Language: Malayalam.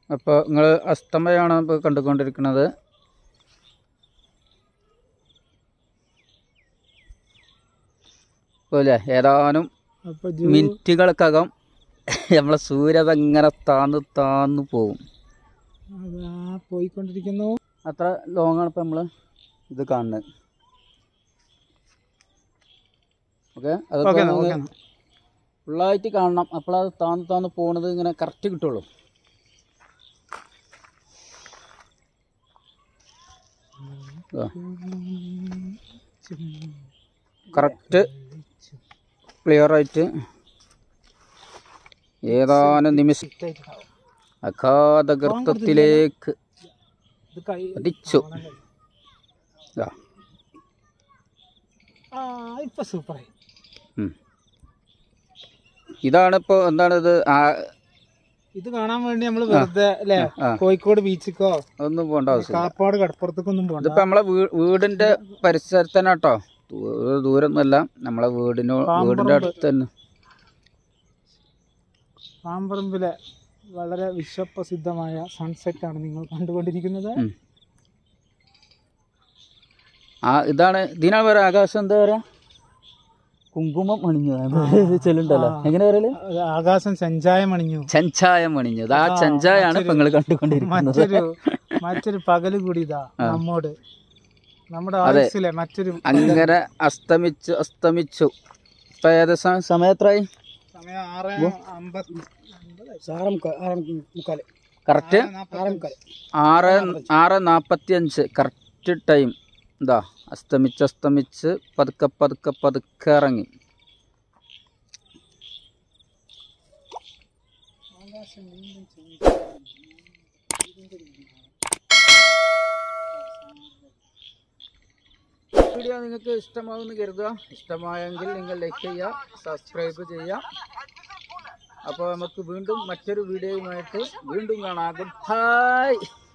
അപ്പോൾ നിങ്ങൾ അസ്തമയാണ് ഇപ്പോൾ കണ്ടുകൊണ്ടിരിക്കുന്നത് പോലെ ഏതാനും അപ്പൊ മിനിറ്റുകൾക്കകം നമ്മളെ സൂര്യത ഇങ്ങനെ താന്ന് താന്ന് പോവും അതാ പോയിക്കൊണ്ടിരിക്കുന്നു അത്ര ലോങ് ആണ് ഇപ്പം നമ്മൾ ഇത് കാണുന്നത് ഓക്കെ ഓക്കെ അത് ഓക്കെ ഫുള്ളായിട്ട് കാണണം അപ്പോഴത് താന്ന് താന്ന് പോണത് ഇങ്ങനെ കറക്റ്റ് കിട്ടുള്ളൂ കറക്റ്റ് ക്ലിയർ ആയിട്ട് ഏതാനും നിമിഷം അഗാധ ഗർത്തത്തിലേക്ക് ഇത് കൈ പതിച്ചു ഇതാ. ആ ഇപ്പൊ സൂപ്പറായി ഉം. ഇതാണ് ഇപ്പോൾ എന്താണ് ഇത് ആ ഇത് കാണാൻ വേണ്ടി നമ്മള് വെറുതെ അല്ലേ ആ. കോഴിക്കോട് ബീച്ചിക്കോ ഒന്നും പോകേണ്ട ആവശ്യമില്ല കാപ്പാട് കടപ്പുറത്തേക്കൊന്നും പോകണ്ട ഇതിപ്പോ നമ്മളെ വീ- വീടിന്റെ പരിസരത്ത് തന്നെ കേട്ടോ ദൂരമൊന്നുമല്ല നമ്മളെ വീടിനോ വീടിന്റെ അടുത്ത് തന്നെ പാമ്പറമ്പിലെ വളരെ വിശ്വപ്രസിദ്ധമായ സൺസെറ്റ് ആണ് നിങ്ങൾ കണ്ടുകൊണ്ടിരിക്കുന്നത് ഉം. ആ ഇതാണ് ഇതിനാ പറയാ ആകാശം എന്താ പറയാ കുങ്കുമം മണിഞ്ഞു ചെല്ലുണ്ടല്ലോ എങ്ങനെ പറയല് അത് ആകാശം ചഞ്ചായം അണിഞ്ഞു ചെഞ്ചായം മണിഞ്ഞത് ആ ചെഞ്ചായാണ് ഇപ്പൊ നിങ്ങൾ കണ്ടുകൊണ്ടിരിക്കുന്നത് മറ്റൊരു മറ്റൊരു പകല് കൂടി ഇതാ നമ്മോട് നമ്മുടെ ആയുസിലെ മറ്റൊരു അങ്ങനെ അസ്തമിച്ചു അസ്തമിച്ചു ഇപ്പൊ ഏകദേശം സമയം എത്രയായി സമയം ആറ് അമ്പത് മുക്കാല് കറക്റ്റ് ആറ് മുക്കാല് ആറ് ആറ് നാൽപ്പത്തി അഞ്ച് കറക്റ്റ് ടൈം എന്താ അസ്തമിച്ച് അസ്തമിച്ച് പതുക്കെ പതുക്കെ പതുക്കെ ഇറങ്ങി വീഡിയോ നിങ്ങൾക്ക് ഇഷ്ടമാവുമെന്ന് കരുതുക ഇഷ്ടമായെങ്കിൽ നിങ്ങൾ ലൈക്ക് ചെയ്യുക സബ്സ്ക്രൈബ് ചെയ്യുക അപ്പോൾ നമുക്ക് വീണ്ടും മറ്റൊരു വീഡിയോയുമായിട്ട് വീണ്ടും കാണാം ഗുഡ് ബൈ